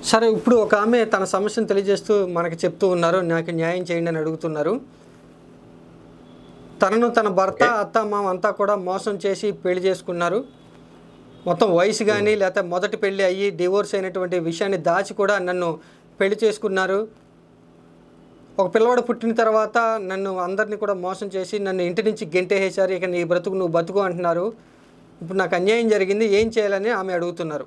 సరే ఇప్పుడు ఒక ఆమె తన సమస్యను తెలియజేస్తూ మనకి చెప్తూ ఉన్నారు నాకు న్యాయం చేయండి అని అడుగుతున్నారు తనను తన భర్త అత్త మామ అంతా కూడా మోసం చేసి పెళ్లి చేసుకున్నారు మొత్తం వయసు కానీ లేకపోతే మొదటి పెళ్లి అయ్యి డివోర్స్ అయినటువంటి విషయాన్ని దాచి కూడా నన్ను పెళ్లి చేసుకున్నారు ఒక పిల్లవాడు పుట్టిన తర్వాత నన్ను అందరినీ కూడా మోసం చేసి నన్ను ఇంటి నుంచి గెంటేసేశారు ఇక నీ బ్రతుకు నువ్వు బతుకు అంటున్నారు ఇప్పుడు నాకు అన్యాయం జరిగింది ఏం చేయాలని ఆమె అడుగుతున్నారు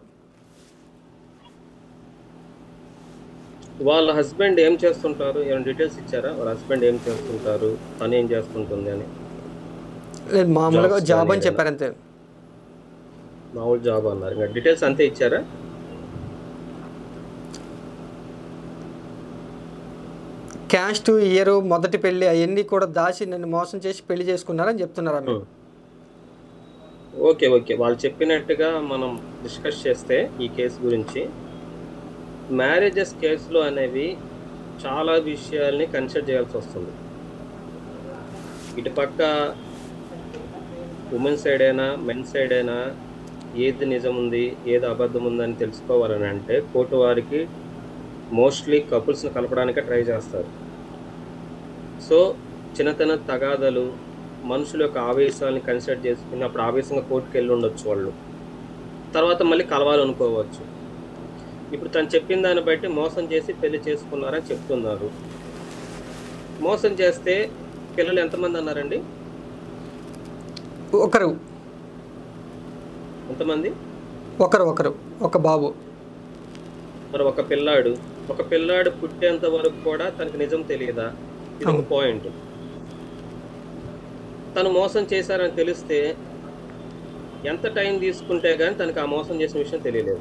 వాళ్ళ హస్బెండ్ ఏం చేస్తుంటారు ఏమైనా డీటెయిల్స్ ఇచ్చారా వాళ్ళ హస్బెండ్ ఏం చేస్తుంటారు తను ఏం చేస్తుంటుంది అని లేదు మామూలుగా Jobs జాబ్ కానీ అని చెప్పారు అంతే మామూలు జాబ్ అన్నారు ఇంకా డీటెయిల్స్ అంతే ఇచ్చారా క్యాస్ట్ ఇయర్ మొదటి పెళ్లి అవన్నీ కూడా దాచి నన్ను మోసం చేసి పెళ్లి చేసుకున్నారని చెప్తున్నారు ఆమె ఓకే ఓకే వాళ్ళు చెప్పినట్టుగా మనం డిస్కస్ చేస్తే ఈ కేసు గురించి మ్యారేజెస్ కేసులో అనేవి చాలా విషయాల్ని కన్సిడర్ చేయాల్సి వస్తుంది ఇటుపక్క ఉమెన్ సైడ్ అయినా మెన్ సైడ్ అయినా ఏది నిజం ఉంది ఏది అబద్ధం ఉందని తెలుసుకోవాలని అంటే కోర్టు వారికి మోస్ట్లీ కపుల్స్ని కలపడానికే ట్రై చేస్తారు సో చిన్న చిన్న తగాదలు మనుషుల యొక్క ఆవేశాలని కన్సిడర్ చేసుకుని అప్పుడు ఆవేశంగా కోర్టుకు వెళ్ళి ఉండొచ్చు వాళ్ళు తర్వాత మళ్ళీ కలవాలనుకోవచ్చు ఇప్పుడు తను చెప్పిన దాన్ని బట్టి మోసం చేసి పెళ్లి చేసుకున్నారని చెప్తున్నారు మోసం చేస్తే పిల్లలు ఎంతమంది అన్నారండి ఒకరు ఎంతమంది ఒకరు ఒకరు ఒక బాబు మరి ఒక పిల్లాడు ఒక పిల్లాడు పుట్టేంత వరకు కూడా తనకు నిజం తెలియదా ఇది ఒక పాయింట్ తను మోసం చేశారని తెలిస్తే ఎంత టైం తీసుకుంటే కానీ తనకు ఆ మోసం చేసిన విషయం తెలియలేదు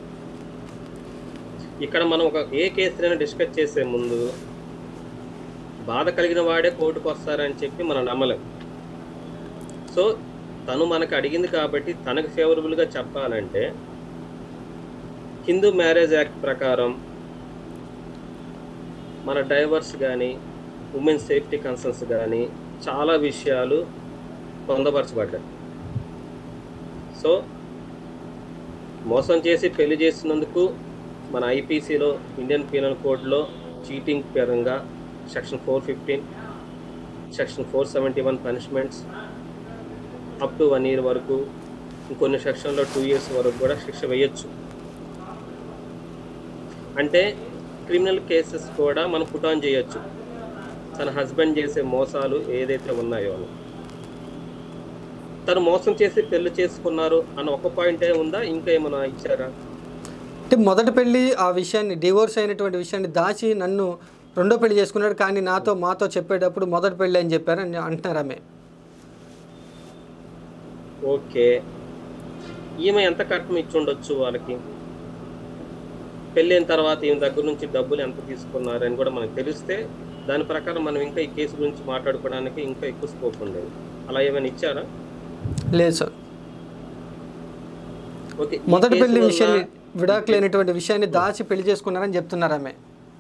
ఇక్కడ మనం ఒక ఏ కేసునైనా డిస్కస్ చేసే ముందు బాధ కలిగిన వాడే కోర్టుకు వస్తారని చెప్పి మనం నమ్మలేం సో తను మనకు అడిగింది కాబట్టి తనకు ఫేవరబుల్గా చెప్పాలంటే హిందూ మ్యారేజ్ యాక్ట్ ప్రకారం మన డైవర్స్ కానీ ఉమెన్ సేఫ్టీ కన్సర్న్స్ కానీ చాలా విషయాలు పొందపరచబడ్డాయి సో మోసం చేసి పెళ్లి చేసినందుకు మన ఐపీసీలో ఇండియన్ పీనల్ కోడ్లో చీటింగ్ పరంగా section four fifteen section four seventy one punishments up to one year వరకు ఇంకొన్ని సెక్షన్లో టూ ఇయర్స్ వరకు కూడా శిక్ష వేయొచ్చు అంటే క్రిమినల్ కేసెస్ కూడా మనం పుట్ ఆన్ చేయొచ్చు తన హస్బెండ్ చేసే మోసాలు ఏదైతే ఉన్నాయో అని తను మోసం చేసి పెళ్లి చేసుకున్నారు అన్న ఒక పాయింటే ఉందా ఇంకా ఏమైనా ఇచ్చారా అంటే మొదటి పెళ్లి ఆ విషయాన్ని డివోర్స్ అయినటువంటి విషయాన్ని దాచి నన్ను రెండో పెళ్లి చేసుకున్నాడు కానీ నాతో మాతో చెప్పేటప్పుడు మొదటి పెళ్లి అని చెప్పారు అని అంటున్నారు ఆమె ఓకే ఈమె ఎంత కట్నం ఇచ్చి ఉండొచ్చు వాళ్ళకి పెళ్ళైన తర్వాత ఈమె దగ్గర నుంచి డబ్బులు ఎంత తీసుకున్నారని కూడా మనకు తెలిస్తే దాని ప్రకారం మనం ఇంకా ఈ కేసు గురించి మాట్లాడుకోవడానికి ఇంకా ఎక్కువ స్కోప్ ఉండేది అలా ఏమైనా ఇచ్చారా లేదు సార్ ఓకే ఈ మొదటి కేసు పెళ్లి వల్ల- విషయాన్ని విడాకులు అయినటువంటి విషయాన్ని దాచి పెళ్లి చేసుకున్నారని చెప్తున్నారు ఆమె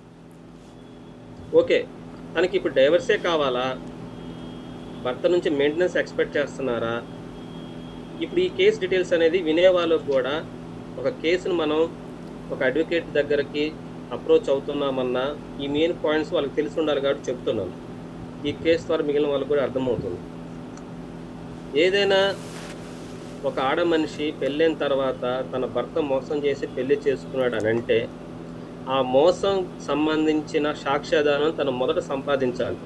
ఓకే తనకి ఇప్పుడు డైవర్సే కావాలా భర్త నుంచి మెయింటెనెన్స్ ఎక్స్పెక్ట్ చేస్తున్నారా ఇప్పుడు ఈ కేసు డీటెయిల్స్ అనేది వినే వాళ్ళకు కూడా ఒక కేసును మనం ఒక అడ్వకేట్ దగ్గరకి అప్రోచ్ అవుతున్నామన్నా ఈ మెయిన్ పాయింట్స్ వాళ్ళకి తెలిసి ఉండాలి కాబట్టి చెప్తున్నాను ఈ కేసు ద్వారా మిగిలిన వాళ్ళకి కూడా అర్థమవుతుంది ఏదైనా ఒక ఆడ మనిషి పెళ్ళైన తర్వాత తన భర్త మోసం చేసి పెళ్లి చేసుకున్నాడు అని అంటే ఆ మోసం సంబంధించిన సాక్ష్యాధారం తను మొదట సంపాదించాలి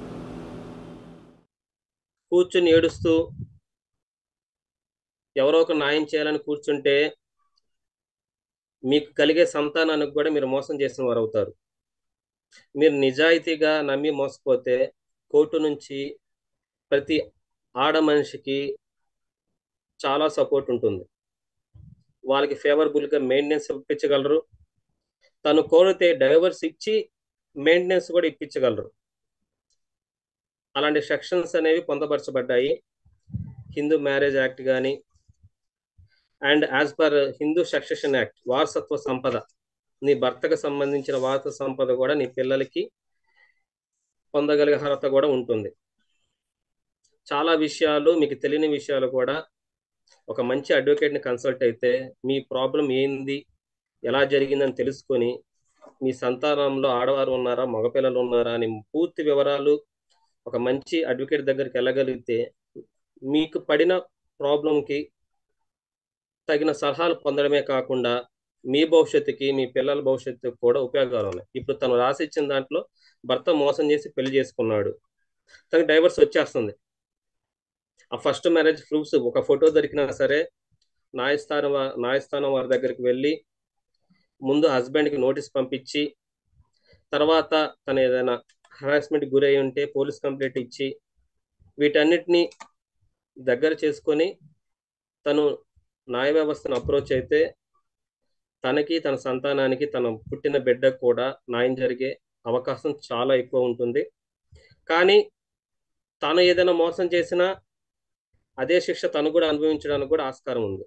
కూర్చుని ఏడుస్తూ ఎవరో ఒక న్యాయం చేయాలని కూర్చుంటే మీకు కలిగే సంతానానికి కూడా మీరు మోసం చేసిన వారు అవుతారు మీరు నిజాయితీగా నమ్మి మోసపోతే కోర్టు నుంచి ప్రతి ఆడ మనిషికి చాలా సపోర్ట్ ఉంటుంది వాళ్ళకి ఫేవరబుల్గా మెయింటెనెన్స్ ఇప్పించగలరు తను కోరితే డైవర్స్ ఇచ్చి మెయింటెనెన్స్ కూడా ఇప్పించగలరు అలాంటి సెక్షన్స్ అనేవి పొందపరచబడ్డాయి హిందూ మ్యారేజ్ యాక్ట్ కానీ and as per Hindu succession act వారసత్వ సంపద నీ భర్తకు సంబంధించిన వారసత్వ సంపద కూడా నీ పిల్లలకి పొందగలిగే అర్హత కూడా ఉంటుంది చాలా విషయాలు మీకు తెలియని విషయాలు కూడా ఒక మంచి అడ్వకేట్ని కన్సల్ట్ అయితే మీ ప్రాబ్లం ఏంది ఎలా జరిగిందని తెలుసుకొని మీ సంతానంలో ఆడవారు ఉన్నారా మగపిల్లలు ఉన్నారా అని పూర్తి వివరాలు ఒక మంచి అడ్వకేట్ దగ్గరికి వెళ్ళగలిగితే మీకు పడిన ప్రాబ్లంకి తగిన సలహాలు పొందడమే కాకుండా మీ భవిష్యత్తుకి మీ పిల్లల భవిష్యత్తుకి కూడా ఉపయోగాలు ఉన్నాయి ఇప్పుడు తను రాసి ఇచ్చిన దాంట్లో భర్త మోసం చేసి పెళ్లి చేసుకున్నాడు తనకి డైవర్స్ వచ్చేస్తుంది ఆ ఫస్ట్ మ్యారేజ్ ప్రూఫ్స్ ఒక ఫోటో దొరికినా సరే న్యాయస్థానం వా- న్యాయస్థానం వారి దగ్గరికి వెళ్ళి ముందు హస్బెండ్కి నోటీస్ పంపించి తర్వాత తను ఏదైనా హరాస్మెంట్ గురై ఉంటే పోలీస్ కంప్లైంట్ ఇచ్చి వీటన్నిటిని దగ్గర చేసుకొని తను న్యాయ వ్యవస్థను అప్రోచ్ అయితే తనకి తన సంతానానికి తన పుట్టిన బిడ్డకు కూడా న్యాయం జరిగే అవకాశం చాలా ఎక్కువ ఉంటుంది కానీ తను ఏదైనా మోసం చేసినా అదే శిక్ష తను కూడా అనుభవించడానికి కూడా ఆస్కారం ఉంది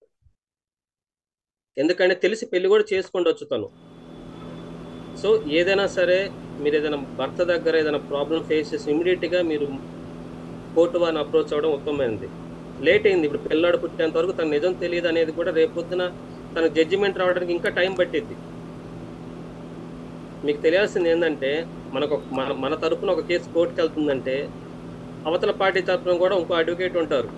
ఎందుకంటే తెలిసి పెళ్లి కూడా చేసుకుండొచ్చు తను సో ఏదైనా సరే మీరు ఏదైనా భర్త దగ్గర ఏదైనా ప్రాబ్లం ఫేస్ చేసి ఇమీడియట్గా మీరు కోర్టు వారిని అప్రోచ్ అవ్వడం ఉత్తమమైనది లేట్ అయింది ఇప్పుడు పిల్లాడు పుట్టేంత వరకు తన నిజం తెలియదు అనేది కూడా రేపొద్దున తన జడ్జిమెంట్ రావడానికి ఇంకా టైం పట్టిద్ది మీకు తెలియాల్సింది ఏంటంటే మనకు ఒక- మన మన తరపున ఒక కేసు కోర్టుకి వెళ్తుందంటే అవతల పార్టీ తరపున కూడా ఇంకో అడ్వకేట్ ఉంటారు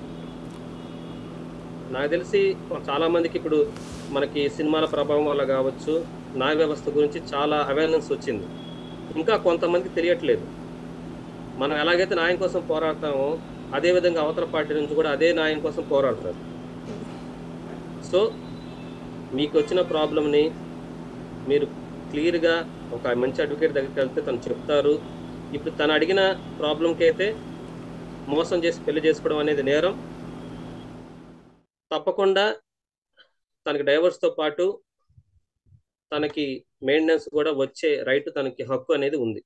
నాకు తెలిసి చాలా మందికి ఇప్పుడు మనకి సినిమాల ప్రభావం వల్ల కావచ్చు న్యాయ వ్యవస్థ గురించి చాలా అవేర్నెస్ వచ్చింది ఇంకా కొంతమందికి తెలియట్లేదు మనం ఎలాగైతే న్యాయం కోసం పోరాడతామో అదే విధంగా అవతల పార్టీ నుంచి కూడా అదే న్యాయం కోసం పోరాడతారు సో మీకు వచ్చిన ప్రాబ్లమ్ని మీరు క్లియర్గా ఒక మంచి అడ్వకేట్ దగ్గరికి వెళ్తే తను చెప్తారు ఇప్పుడు తను అడిగిన ప్రాబ్లంకి అయితే మోసం చేసి పెళ్లి చేసుకోవడం అనేది నేరం తప్పకుండా తనకి డైవర్స్తో పాటు తనకి మెయింటెనెన్స్ కూడా వచ్చే రైట్ తనకి హక్కు అనేది ఉంది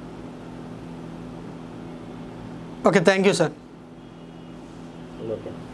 okay thank you sir okay